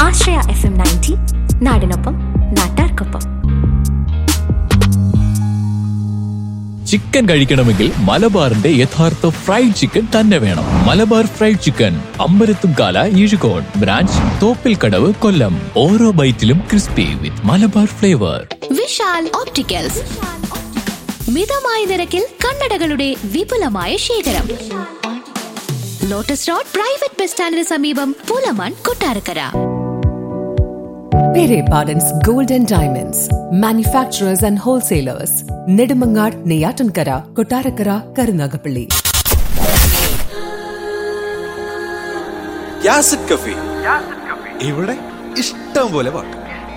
ആശ്രയ F M ninety നാടിനൊപ്പം നാട്ടാർക്കൊപ്പം chicken കഴിക്കണമെങ്കിൽ മലബാറിന്റെ യഥാർത്ഥ ഫ്രൈഡ് ചിക്കൻ തന്നെ വേണം Malabar fried chicken Ambalathumkala Ezhukode branch Thoppil Kadavu Kollam ഓരോ ബൈറ്റിലും crispy with Malabar flavour Vishal opticals മിതമായ നിരക്കിൽ കണ്ണടകളുടെ വിപുലമായ ശേഖരം ലോട്ടസ് റോഡ് പ്രൈവറ്റ് ബസ് സ്റ്റാൻഡിന് സമീപം പൂലമാൻ Kottarakkara Pere Pardon's Gold and Diamonds, manufacturers and wholesalers, Nedumangad, Neyatankara, Kotarakara, Karunagapalli. യാസിഡ് കഫി ഇവിടെ ഇഷ്ടം പോലെ പാട്ട്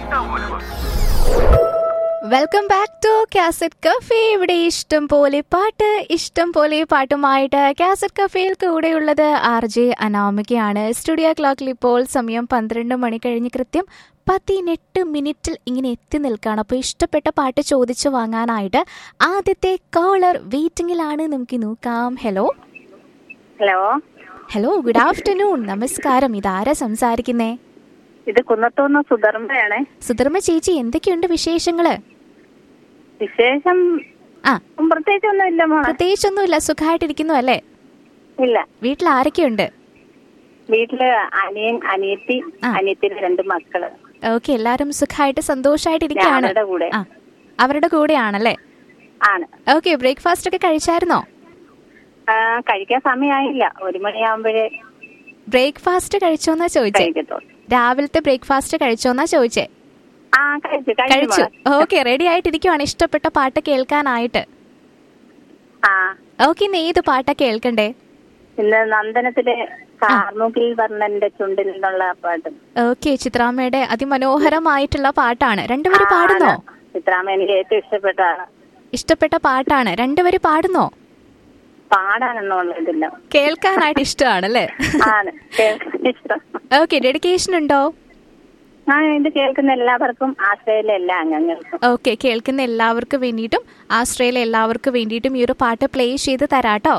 welcome back to cassette cafe ഇവിടെ ഇഷ്ടം പോലെ പാട്ട് ഇഷ്ടം പോലെ പാട്ടുമായിട്ട് കാസറ്റ് കഫേയിൽ കൂടെയുള്ളത് ആർ ജെ അനാമികയാണ് സ്റ്റുഡിയോ ക്ലോക്കിൽ ഇപ്പോൾ സമയം പന്ത്രണ്ട് മണി കഴിഞ്ഞ് കൃത്യം പതിനെട്ട് മിനിറ്റിൽ ഇങ്ങനെ എത്തി നിൽക്കുകയാണ് അപ്പോൾ ഇഷ്ടപ്പെട്ട പാട്ട് ചോദിച്ചു വാങ്ങാനായിട്ട് ആദ്യത്തെ കോളർ വെയിറ്റിംഗിലാണ് നമുക്ക് നോക്കാം hello hello hello good afternoon നമസ്കാരം ഇതാരാ സംസാരിക്കുന്നേ ഇത് കുന്നത്തൂന്ന് സുധർമ്മയാണ് സുധർമ്മ ചേച്ചി എന്തൊക്കെയുണ്ട് വിശേഷങ്ങള് വിശേഷം ആ പ്രത്യേകിച്ച് ഒന്നും ഇല്ല മോളെ പ്രത്യേകിച്ചൊന്നുമില്ല സുഖമായിട്ടിരിക്കുന്നു അല്ലേ ഇല്ല വീട്ടിൽ ആരൊക്കെയുണ്ട് വീട്ടില് അനിയൻ അനിയത്തി ആ. അനിയത്തിന്റെ രണ്ട് മക്കള് ഓക്കെ എല്ലാരും സുഖമായിട്ട് സന്തോഷമായിട്ടിരിക്കുകയാണ് അവരുടെ കൂടെ. ആ അവരുടെ കൂടെയാണല്ലേ ആണ് ഓക്കെ ബ്രേക്ക്ഫാസ്റ്റ് ഒക്കെ കഴിച്ചായിരുന്നോ ആ, കഴിക്കാൻ സമയമായില്ല ഒരു മണിയാകുമ്പോഴേ ബ്രേക്ക്ഫാസ്റ്റ് കഴിച്ചോന്നാ ചോദിച്ചേ കഴിക്കത്തുള്ളൂ രാവിലത്തെ ബ്രേക്ക്ഫാസ്റ്റ് കഴിച്ചോന്നാ ചോദിച്ചേ ആ കഴിച്ചു കഴിച്ചു കഴിച്ചു മോളെ. ഓക്കെ റെഡി ആയിട്ടിരിക്കുവാണ് ഇഷ്ടപ്പെട്ട പാട്ട് കേൾക്കാനായിട്ട് ആ ഓക്കെ ഇന്ന് ഏത് പാട്ടാ കേൾക്കണ്ടേ ഇന്ന് നന്ദനത്തിലെ കാർമുകിൽ വർണ്ണന്റെ ചുണ്ടിൽ നിന്നുള്ള പാട്ട് ഓക്കെ ചിത്രാമ്മയുടെ അതിമനോഹരമായിട്ടുള്ള പാട്ടാണ് രണ്ടുപേര് ആ, പാടുന്നോ ആണ്. ചിത്രാമ്മ എനിക്ക് ഏറ്റവും ഇഷ്ടപ്പെട്ടതാണ് ഇഷ്ടപ്പെട്ട പാട്ടാണ് രണ്ടുപേര് പാടുന്നോ പാടാനൊന്നുള്ള ഇതില്ല കേൾക്കാനായിട്ട് ഇഷ്ടമാണല്ലേ ആണ് കേൾക്കാൻ ഇഷ്ടം ഓക്കെ ഡെഡിക്കേഷൻ ഉണ്ടോ ആ ഇത് കേൾക്കുന്ന എല്ലാവർക്കും ആശ്രയിലെ എല്ലാ അംഗങ്ങൾക്കും ഓക്കെ കേൾക്കുന്ന എല്ലാവർക്കും വേണ്ടിയിട്ടും ആശ്രയിലെ എല്ലാവർക്കും വേണ്ടിയിട്ടും ഈ ഒരു പാട്ട് പ്ലേ ചെയ്ത് തരാട്ടോ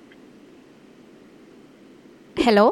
ഹലോ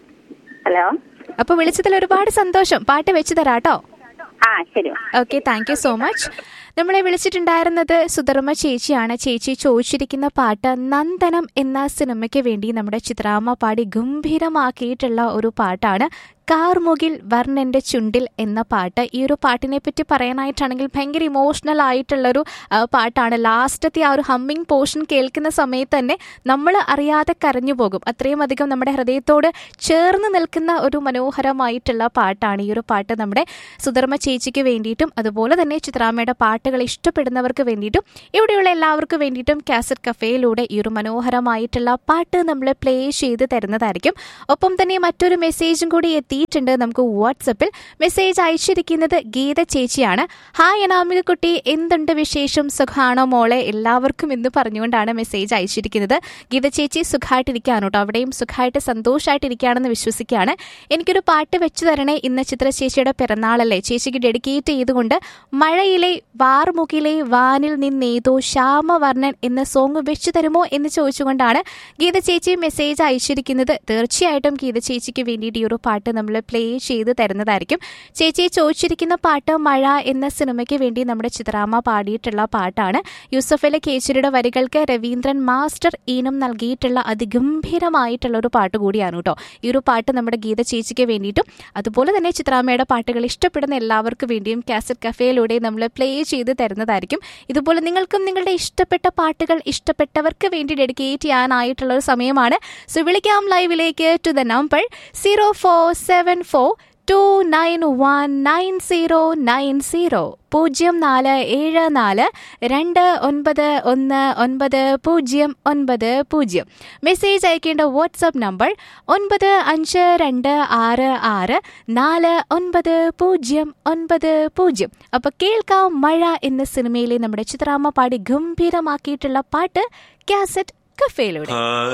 ഹലോ അപ്പൊ വിളിച്ചതിൽ ഒരുപാട് സന്തോഷം പാട്ട് വെച്ച് തരാട്ടോ ആ ശരി okay thank you so much നമ്മളെ വിളിച്ചിട്ടുണ്ടായിരുന്നത് സുധർമ്മ ചേച്ചിയാണ് ചേച്ചി ചോദിച്ചിരിക്കുന്ന പാട്ട് നന്ദനം എന്ന സിനിമയ്ക്ക് വേണ്ടി നമ്മുടെ ചിത്രാമ്മ പാടി ഗംഭീരമാക്കിയിട്ടുള്ള ഒരു പാട്ടാണ് കാർമുകിൽ വർണ്ണന്റെ ചുണ്ടിൽ എന്ന പാട്ട് ഈ ഒരു പാട്ടിനെ പറ്റി പറയാനായിട്ടാണെങ്കിൽ ഭയങ്കര ഇമോഷണൽ ആയിട്ടുള്ളൊരു ആ, പാട്ടാണ് ലാസ്റ്റത്തെ ആ ഒരു ഹമ്മിങ് പോർഷൻ കേൾക്കുന്ന സമയത്ത് തന്നെ നമ്മൾ അറിയാതെ കരഞ്ഞു പോകും അത്രയും അധികം നമ്മുടെ ഹൃദയത്തോട് ചേർന്ന് നിൽക്കുന്ന ഒരു മനോഹരമായിട്ടുള്ള പാട്ടാണ് ഈ ഒരു പാട്ട് നമ്മുടെ സുധർമ്മ ചേച്ചിക്ക് വേണ്ടിയിട്ടും അതുപോലെ തന്നെ ചിത്രാമ്മയുടെ പാട്ടുകൾ ഇഷ്ടപ്പെടുന്നവർക്ക് വേണ്ടിയിട്ടും ഇവിടെയുള്ള എല്ലാവർക്കും വേണ്ടിയിട്ടും കാസറ്റ് കഫേയിലൂടെ ഈ ഒരു മനോഹരമായിട്ടുള്ള പാട്ട് നമ്മൾ പ്ലേ ചെയ്ത് തരുന്നതായിരിക്കും ഒപ്പം തന്നെ മറ്റൊരു മെസ്സേജും കൂടി എത്തിയിട്ടുണ്ട് നമുക്ക് വാട്സപ്പിൽ മെസ്സേജ് അയച്ചിരിക്കുന്നത് ഗീത ചേച്ചിയാണ് ഹായ് അനാമിക കുട്ടി എന്തുണ്ട് വിശേഷം സുഖാണോ മോളെ എല്ലാവർക്കും എന്ന് പറഞ്ഞുകൊണ്ടാണ് മെസ്സേജ് അയച്ചിരിക്കുന്നത് ഗീത ചേച്ചി സുഖമായിട്ടിരിക്കുകയാണ് കേട്ടോ അവിടെയും സുഖമായിട്ട് സന്തോഷമായിട്ടിരിക്കുകയാണെന്ന് വിശ്വസിക്കുകയാണ് എനിക്കൊരു പാട്ട് വെച്ചു തരണേ ഇന്ന് ചിത്ര ചേച്ചിയുടെ പിറന്നാളല്ലേ ചേച്ചിക്ക് ഡെഡിക്കേറ്റ് ചെയ്തുകൊണ്ട് മഴയിലെ വാർമുകിലെ വാനിൽ നിന്നേതോ ശ്യാമവർണ്ണൻ എന്ന സോങ് വെച്ചു തരുമോ എന്ന് ചോദിച്ചുകൊണ്ടാണ് ഗീത ചേച്ചി മെസ്സേജ് അയച്ചിരിക്കുന്നത് തീർച്ചയായിട്ടും ഗീത ചേച്ചിക്ക് വേണ്ടിയിട്ട് ഈ ഒരു പാട്ട് നമ്മൾ പ്ലേ ചെയ്ത് തരുന്നതായിരിക്കും ചേച്ചി ചോദിച്ചിരിക്കുന്ന പാട്ട് മഴ എന്ന സിനിമയ്ക്ക് വേണ്ടി നമ്മുടെ ചിത്രാമ്മ പാടിയിട്ടുള്ള പാട്ടാണ് യൂസഫ് അലി കേച്ചരിയുടെ വരികൾക്ക് രവീന്ദ്രൻ മാസ്റ്റർ ഈണം നൽകിയിട്ടുള്ള അതിഗംഭീരമായിട്ടുള്ള ഒരു പാട്ട് കൂടിയാണ് കേട്ടോ ഈ ഒരു പാട്ട് നമ്മുടെ ഗീത ചേച്ചിക്ക് വേണ്ടിയിട്ടും അതുപോലെ തന്നെ ചിത്രാമ്മയുടെ പാട്ടുകൾ ഇഷ്ടപ്പെടുന്ന എല്ലാവർക്കും വേണ്ടിയും കാസറ്റ് കഫേയിലൂടെ നമ്മൾ പ്ലേ ചെയ്ത് തരുന്നതായിരിക്കും ഇതുപോലെ നിങ്ങൾക്കും നിങ്ങളുടെ ഇഷ്ടപ്പെട്ട പാട്ടുകൾ ഇഷ്ടപ്പെട്ടവർക്ക് വേണ്ടി ഡെഡിക്കേറ്റ് ചെയ്യാനായിട്ടുള്ള ഒരു സമയമാണ് സോ വിളിക്കാം ലൈവിലേക്ക് to the number zero four seven four two nine one nine zero nine zero പൂജ്യം നാല് ഏഴ് നാല് രണ്ട് ഒൻപത് ഒന്ന് ഒൻപത് പൂജ്യം ഒൻപത് പൂജ്യം മെസ്സേജ് അയക്കേണ്ട വാട്സപ്പ് നമ്പർ ഒൻപത് അഞ്ച് രണ്ട് ആറ് ആറ് നാല് ഒൻപത് പൂജ്യം ഒൻപത് പൂജ്യം അപ്പോൾ കേൾക്കാം മഴ എന്ന സിനിമയിലെ നമ്മുടെ ചിത്രാമ്മ പാടി ഗംഭീരമാക്കിയിട്ടുള്ള പാട്ട് കാസറ്റ് കഫേയിലൂടെ